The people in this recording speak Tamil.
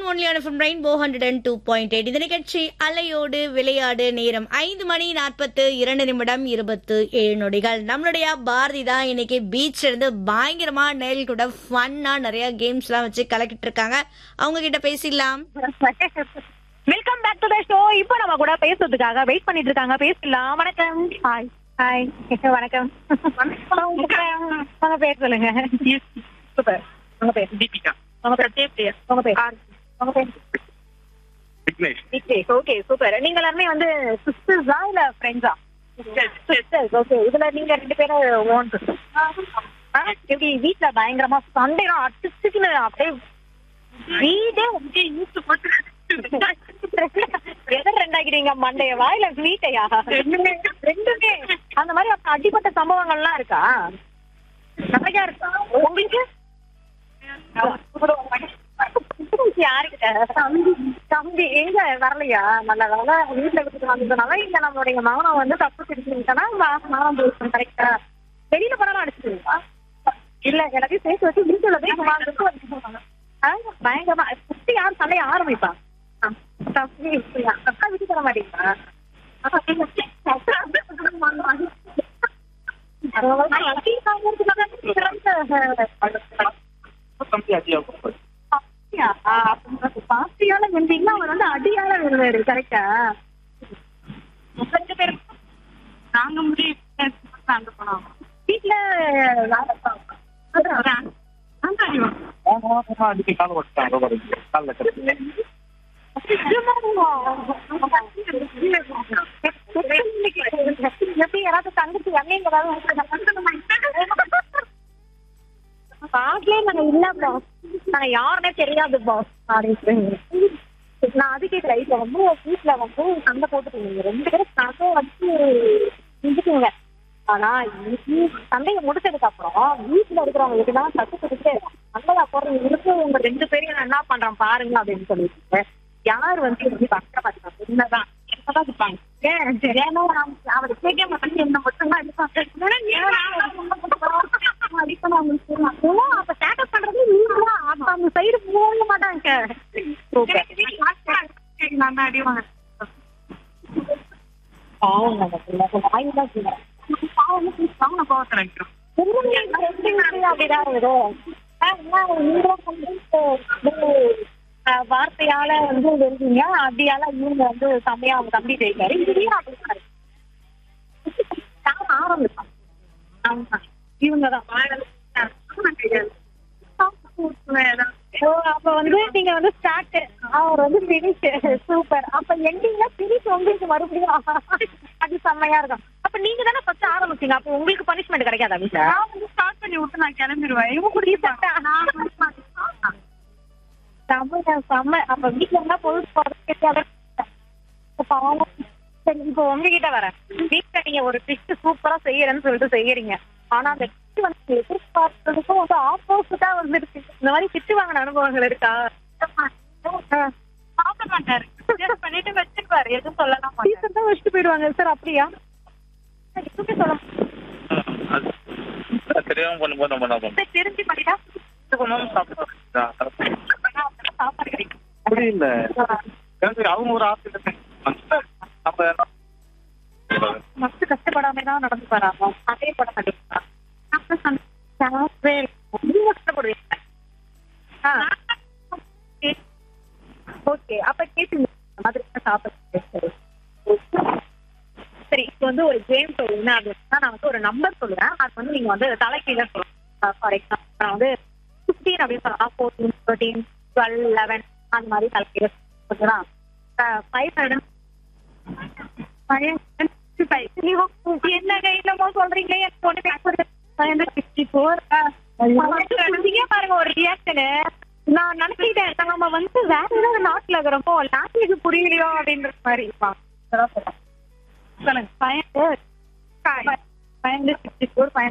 ஒன்லியான from rainbow hundred and two point eight இந்த நிகழ்ச்சி அலையோடு விளையாடு நேரம் ஐந்து மணி நாற்பத்து இரண்டு நிமிடம் இருபத்து ஏழு நொடிகள் நம்மளுடைய பாரதி தான் இன்னைக்கு பீச் இருந்து பயங்கரமா நெல் கூட ஃபன்னா நிறைய கேம்ஸ் எல்லாம் வச்சு கலக்கிட்டு இருக்காங்க அவங்க கிட்ட பேசிடலாம் welcome back to the show இப்போ நம்ம கூட பேசுறதுக்காக வெயிட் பண்ணிட்டு இருக்காங்க பேசலாம் வணக்கம் ஹாய் ஹாய் வணக்கம் உங்க பேர் சொல்லுங்க சூப்பர் உங்க பேர் தீபிகா உங்க பேர் தேப்ரியா உங்க பேர் உங்க பேர் விக்னேஷ் விக்னேஷ் ஓகே சூப்பர் நீங்க எல்லாருமே வந்து சிஸ்டர்ஸா இல்ல ஃப்ரெண்ட்ஸா சிஸ்டர்ஸ் ஓகே இதுல நீங்க ரெண்டு பேரும் ஓன் எப்படி வீட்ல பயங்கரமா சண்டைலாம் அடிச்சுன்னு அப்படியே வீடே வந்து இழுத்து போட்டு எதை ரெண்டாக்கிறீங்க மண்டையவா இல்ல வீட்டையா ரெண்டுமே ரெண்டுமே அந்த மாதிரி அப்ப அடிப்பட்ட சம்பவங்கள்லாம் இருக்கா நிறைய இருக்கா உங்களுக்கு யாருக்கிட்ட தம்பி தம்பி எங்க வரலையா நல்ல வேலை வீட்டுல விட்டுட்டு வந்ததுனால இல்ல நம்மளுடைய மகனம் வந்து தப்பு தெரிஞ்சுக்கிட்டனா மகனம் போயிருக்கோம் கரெக்டா வெளியில போனாலும் அடிச்சுருவா இல்ல எல்லாத்தையும் சேர்த்து வச்சு வீட்டுல போய் வாங்கிட்டு வந்து பயங்கரமா ஃபர்ஸ்ட் யார் சண்டைய ஆரம்பிப்பா ஆ, தம்பி இப்படியா? அக்கா விட்டு தர மாட்டீங்களா அடி வாங்குறதுக்காக சிறந்த தம்பி அதிகம் பாத்தியா? அப்ப பாத்தியால வென்றீங்கன்னா அவர் வந்து அடியால வருவாரு கரெக்டா ரெண்டு பேரும் நாங்க முடிவு அங்க போனோம் வீட்டுல அதான். அதுக்கு கால வட்டாங்க காலில் கட்டு எப்படி யாராவது தங்கச்சி அண்ணன் பாக்கலே நாங்க இல்ல பாஸ் நாங்க யாருன்னே தெரியாது பாஸ் அப்படின்னு நான் அதுக்கே ரைட்ல வந்து வீட்டுல வந்து சண்டை போட்டுக்கோங்க ரெண்டு பேரும் சண்டை வச்சு செஞ்சுக்கோங்க ஆனா இன்னைக்கு சண்டையை முடிச்சதுக்கு அப்புறம் வீட்டுல இருக்கிறவங்களுக்கு தான் தட்டு கொடுத்து சண்டையா போறது இருக்கு உங்க ரெண்டு பேரையும் நான் என்ன பண்றேன் பாருங்க அப்படின்னு சொல்லிட்டு யார் வந்து எப்படி கஷ்டப்படுறாங்க உண்மைதான் என்னதான் இருப்பாங்க ஏன் ஏன்னா நான் அவரை கேட்க மாட்டேன் என்ன மட்டும்தான் அடிக்கணும் அவங்களுக்கு தெரியும். அப்ப டேக்கப் பண்றது நீங்களா அப்ப அந்த சைடு போக மாட்டாங்க நான் அடி வாங்க பாவம் நம்ம பிள்ளை. வாய் தான் சொல்றேன். அவங்க கோவத்தை நினைக்கிறோம் அப்படிதான் இருக்குது. ஆ, என்ன நீங்களும் வந்து இது, ஆ, வார்த்தையால வந்து வெறுவீங்க அடியால இவங்க வந்து செம்மையா அவங்க தம்பி ஜெயிக்காரு இதுலயும் அப்படிதான் நான் ஆரம்பிப்பான் ஆமா இவங்கதான் ஓ, அப்ப வந்து நீங்க வந்து ஸ்டார்ட் அவர் வந்து பினிஷ் சூப்பர் அப்ப எண்டிங்ல பினிஷ் உங்களுக்கு மறுபடியும் அது செம்மையா இருக்கும் அப்ப நீங்க தானே ஃபர்ஸ்ட் ஆரம்பிச்சீங்க அப்ப உங்களுக்கு பனிஷ்மெண்ட் கிடைக்காதா வீட்டுல நான் வந்து ஸ்டார்ட் பண்ணி விட்டு நான் கிளம்பிடுவேன் இவங்க கூட செம்ம செம்ம அப்ப வீட்டுல இருந்தா பொழுது போறது பாவம் சரி இப்போ உங்ககிட்ட வரேன் வீட்டுல நீங்க ஒரு டிஷ் சூப்பரா செய்யறேன்னு சொல்லிட்டு செய்யறீங்க ஆனா அந்த டிஷ் வந்து எதிர்பார்த்ததுக்கும் வந்து ஆப்போசிட்டா வந்துருக்கு இந்த மாதிரி திட்டு வாங்கின அனுபவங்கள் இருக்கா ஆ. சாப்பிட மாட்டாரு Just பண்ணிட்டு வச்சிருப்பாரு எதுவும் சொல்லலாம் மாட்டாரு. டீச்சர் தான் வச்சுட்டு போயிடுவாங்க சார் அப்படியா சரி, எப்படி சொல்ல அது தெரியாம பண்ணும்போது நம்ம என்ன பண்றோம் சரி, தெரிஞ்சு பண்ணிட்டா ஒண்ணும் சாப்பிடுவாரு. சாப்பாடு கிடைக்கும் புரியல எனக்கு அவங்க ஒரு ஆசை நம்ம மஸ்து கஷ்டப்படாம தான் நடந்து வராங்க அதே பட மாட்டேங்கிறா நீங்க கஷ்டப்படுவீங்க ஓகே அப்ப கேட்டு மாதிரி சாப்பிட்டு சரி இப்போ வந்து ஒரு கேம் சொல்லுங்க அப்படின்னா நான் வந்து ஒரு நம்பர் சொல்லுவேன் அது வந்து நீங்க வந்து தலைக்கீழ சொல்லணும் ஃபார் எக்ஸாம்பிள் நான் வந்து ஃபிஃப்டீன் அப்படின்னு சொல்லலாம் ஃபோர்டீன் தேர்ட்டீன் டுவெல் லெவன் அந்த மாதிரி தலைக்கீழ ஓகேவா ஃபைவ் ஹண்ட்ரட் என்ன கையிலமோ சொல்றீங்க எனக்கு ஒண்ணு பேசுறது பாருங்க ஒரு ரியாக்ஷனு நான் நினைச்சிட்டேன் நம்ம வந்து வேற ஏதாவது நாட்டுல இருக்கிறப்போ லாங்குவேஜ் புரியலையோ அப்படின்ற மாதிரி இருப்பான் சொல்லுங்க five hundred five hundred sixty four five